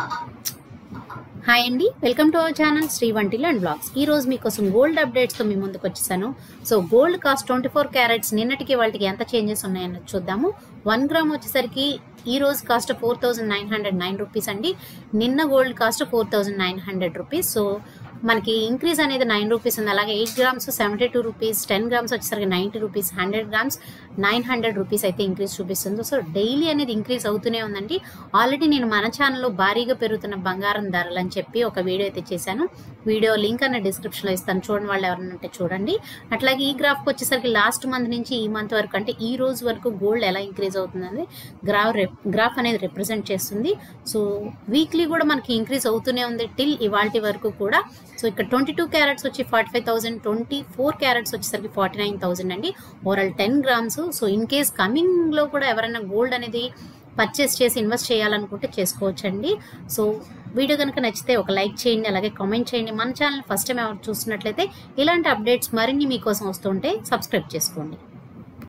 hi అండి welcome to our channel Sri వంటిల్ and blogs ఈ రోజు మీకోసం గోల్డ్ అప్డేట్స్తో మీ ముందుకు వచ్చేసాను so gold cost twenty four carats నిన్నటికి వాళ్ళకి ఎంత చేంజెస్ ఉన్నాయని చూద్దాము వన్ గ్రామ్ వచ్చేసరికి ఈ రోజు cost four thousand nine hundred nine rupees అండి నిన్న gold cost four thousand nine hundred rupees so మనకి ఇంక్రీజ్ అనేది నైన్ రూపీస్ ఉంది అలాగే eight grams seventy two rupees ten grams వచ్చేసరికి ninety rupees hundred grams nine hundred rupees అయితే increase చూపిస్తుంది so daily అనేది ఇంక్రీజ్ అవుతూనే ఉందండి ఆల్రెడీ నేను మన ఛానల్లో భారీగా పెరుగుతున్న బంగారం ధరలు అని చెప్పి ఒక వీడియో అయితే చేశాను వీడియో లింక్ అన్న డిస్క్రిప్షన్లో ఇస్తాను చూడండి వాళ్ళు ఎవరైనా ఉంటే చూడండి అట్లాగే ఈ గ్రాఫ్కి వచ్చేసరికి లాస్ట్ మంత్ నుంచి ఈ మంత్ వరకు అంటే ఈ రోజు వరకు గోల్డ్ ఎలా ఇంక్రీజ్ అవుతుందని గ్రాఫ్ గ్రాఫ్ అనేది రిప్రజెంట్ చేస్తుంది సో వీక్లీ కూడా మనకి ఇంక్రీజ్ అవుతూనే ఉంది టిల్ ఇవాల్టి వరకు కూడా సో ఇక్కడ ట్వంటీ టూ క్యారెట్స్ వచ్చి forty five thousand twenty four carats వచ్చేసరికి ఫార్టీ నైన్ థౌసండ్ అండి overall ten grams so in case కమింగ్లో కూడా ఎవరైనా గోల్డ్ అనేది పర్చేస్ చేసి ఇన్వెస్ట్ చేయాలనుకుంటే చేసుకోవచ్చండి సో వీడియో కనుక నచ్చితే ఒక లైక్ చేయండి అలాగే కామెంట్ చేయండి మన ఛానల్ ఫస్ట్ టైం ఎవరు చూస్తున్నట్లయితే ఇలాంటి అప్డేట్స్ మరిన్ని మీకోసం వస్తుంటే సబ్స్క్రైబ్ చేసుకోండి